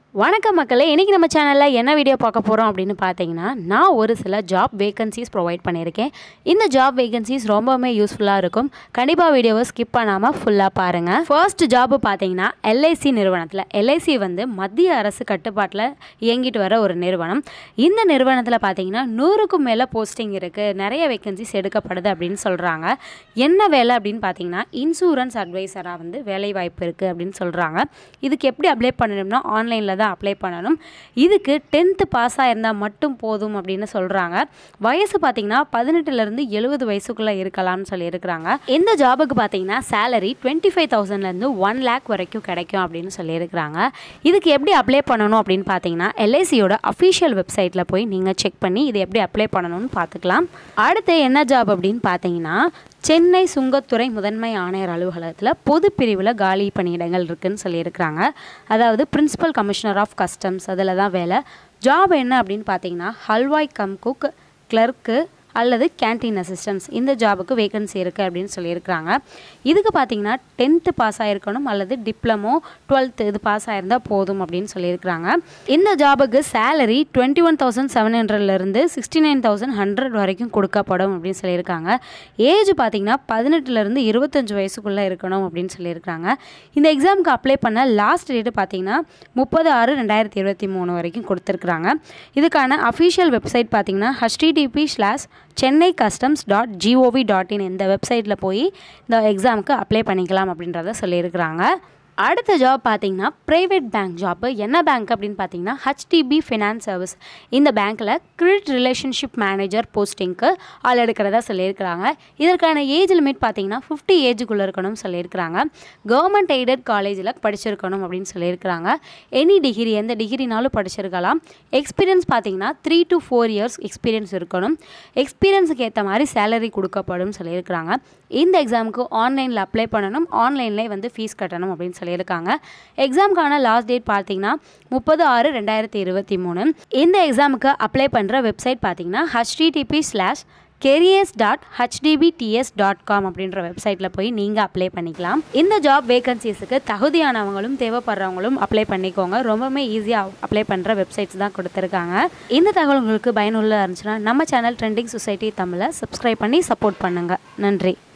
வணக்கம் மக்களே இன்றைக்கி நம்ம சேனலில் என்ன வீடியோ பார்க்க போகிறோம் அப்படின்னு பார்த்தீங்கன்னா நான் ஒரு சில ஜாப் வேகன்சிஸ் ப்ரொவைட் பண்ணியிருக்கேன் இந்த ஜாப் வேகன்சிஸ் ரொம்பவுமே யூஸ்ஃபுல்லாக இருக்கும் கண்டிப்பாக வீடியோவை ஸ்கிப் பண்ணாமல் ஃபுல்லாக பாருங்கள் ஃபர்ஸ்ட் ஜாப் பார்த்தீங்கன்னா எல்ஐசி நிறுவனத்தில் எல்ஐசி வந்து மத்திய அரசு கட்டுப்பாட்டில் இயங்கிட்டு வர ஒரு நிறுவனம் இந்த நிறுவனத்தில் பார்த்தீங்கன்னா நூறுக்கும் மேலே போஸ்டிங் இருக்குது நிறைய வேகன்சிஸ் எடுக்கப்படுது அப்படின்னு சொல்கிறாங்க என்ன வேலை அப்படின்னு பார்த்தீங்கன்னா இன்சூரன்ஸ் அட்வைசராக வந்து வேலை வாய்ப்பு இருக்குது அப்படின்னு சொல்கிறாங்க இதுக்கு எப்படி அப்ளை பண்ணணும்னா ஆன்லைனில் தான் அப்ளை பண்ணணும் இதுக்கு டென்த்து பாஸ் ஆயிருந்தால் மட்டும் போதும் அப்படின்னு சொல்கிறாங்க வயசு பார்த்தீங்கன்னா பதினெட்டுலேருந்து எழுபது வயசுக்குள்ளே இருக்கலாம்னு சொல்லியிருக்கிறாங்க இந்த ஜாபுக்கு பார்த்தீங்கன்னா சேலரி டுவெண்ட்டி ஃபைவ் தௌசண்ட்லேருந்து ஒன் லேக் வரைக்கும் கிடைக்கும் அப்படின்னு சொல்லியிருக்கிறாங்க இதுக்கு எப்படி அப்ளை பண்ணணும் அப்படின்னு பார்த்தீங்கன்னா எல்ஐசியோட அஃபிஷியல் வெப்சைட்டில் போய் நீங்கள் செக் பண்ணி இது எப்படி அப்ளை பண்ணணும்னு பார்த்துக்கலாம் அடுத்து என்ன ஜாப் அப்படின்னு பார்த்தீங்கன்னா சென்னை சுங்கத்துறை முதன்மை ஆணையர் அலுவலகத்தில் பொது பிரிவில் காலி பணியிடங்கள் இருக்குன்னு சொல்லியிருக்கிறாங்க அதாவது பிரின்சிபல் கமிஷனர் ஆஃப் கஸ்டம்ஸ் அதில் தான் வேலை ஜாப் என்ன அப்படின்னு பார்த்தீங்கன்னா ஹல்வாய் கம் குக் கிளர்க்கு அல்லது கேன்டீன் அசிஸ்டன்ஸ் இந்த ஜாபுக்கு வேகன்சி இருக்குது அப்படின்னு சொல்லியிருக்கிறாங்க இதுக்கு பார்த்தீங்கன்னா டென்த்து பாஸ் ஆகிருக்கணும் அல்லது டிப்ளமோ டுவெல்த்து இது பாஸ் ஆயிருந்தால் போதும் அப்படின்னு சொல்லியிருக்கிறாங்க இந்த ஜாபுக்கு salary twenty one thousand seven ஹண்ட்ரட்லேருந்து சிக்ஸ்டி நைன் தௌசண்ட் ஹண்ட்ரட் வரைக்கும் கொடுக்கப்படும் அப்படின்னு சொல்லியிருக்காங்க ஏஜ் பார்த்தீங்கன்னா பதினெட்டுலேருந்து இருபத்தஞ்சு வயசுக்குள்ளே இருக்கணும் அப்படின்னு சொல்லியிருக்காங்க இந்த எக்ஸாமுக்கு அப்ளை பண்ண லாஸ்ட் டேட்டு பார்த்தீங்கன்னா முப்பது ஆறு ரெண்டாயிரத்தி இருபத்தி மூணு வரைக்கும் கொடுத்துருக்குறாங்க இதுக்கான அஃபிஷியல் வெப்சைட் பார்த்தீங்கன்னா HTTP slash Chennai customs dot GOV dot in இந்த வெப்சைட்டில் போய் இந்த எக்ஸாமுக்கு அப்ளை பண்ணிக்கலாம் அப்படின்றத சொல்லியிருக்கிறாங்க அடுத்த ஜாப் பார்த்தீங்கன்னா ப்ரைவேட் பேங்க் ஜாப்பு என்ன பேங்க் அப்படின்னு பார்த்தீங்கன்னா ஹச்டிபி ஃபினான்ஸ் சர்வீஸ் இந்த பேங்க்கில் கிரெடிட் ரிலேஷன்ஷிப் மேனேஜர் போஸ்டிங்க்கு ஆள் எடுக்கிறதா சொல்லியிருக்கிறாங்க இதற்கான ஏஜ் லிமிட் பார்த்தீங்கன்னா ஃபிஃப்டி ஏஜுக்குள்ளே இருக்கணும்னு சொல்லியிருக்கிறாங்க கவர்மெண்ட் எய்டட் காலேஜில் படிச்சிருக்கணும் அப்படின்னு சொல்லியிருக்கிறாங்க எனி டிகிரி எந்த டிகிரினாலும் படிச்சிருக்கலாம் எக்ஸ்பீரியன்ஸ் பார்த்தீங்கன்னா three to four years experience இருக்கணும் எக்ஸ்பீரியன்ஸுக்கு ஏற்ற மாதிரி சேலரி கொடுக்கப்படும் சொல்லியிருக்கிறாங்க இந்த எக்ஸாமுக்கு ஆன்லைனில் அப்ளை பண்ணணும் ஆன்லைன்லேயே வந்து ஃபீஸ் கட்டணும் அப்படின்னு சொல்லியிருக்காங்க எக்ஸாமுக்கான லாஸ்ட் டேட் பார்த்தீங்கன்னா முப்பது ஆறு ரெண்டாயிரத்தி இருபத்தி மூணு இந்த எக்ஸாமுக்கு அப்ளை பண்ணுற வெப்சைட் பார்த்தீங்கன்னா HTTP slash careers dot HDBFS dot com அப்படின்ற வெப்சைட்டில் போய் நீங்கள் அப்ளை பண்ணிக்கலாம் இந்த ஜாப் வேகன்சிஸுக்கு தகுதியானவங்களும் தேவைப்படுறவங்களும் அப்ளை பண்ணிக்கோங்க ரொம்பவுமே ஈஸியாக அப்ளை பண்ணுற வெப்சைட்ஸ் தான் கொடுத்துருக்காங்க இந்த தகவல் உங்களுக்கு பயனுள்ள இருந்துச்சுன்னா நம்ம சேனல் ட்ரெண்டிங் சொசைட்டி தமிழை சப்ஸ்கிரைப் பண்ணி சப்போர்ட் பண்ணுங்கள் நன்றி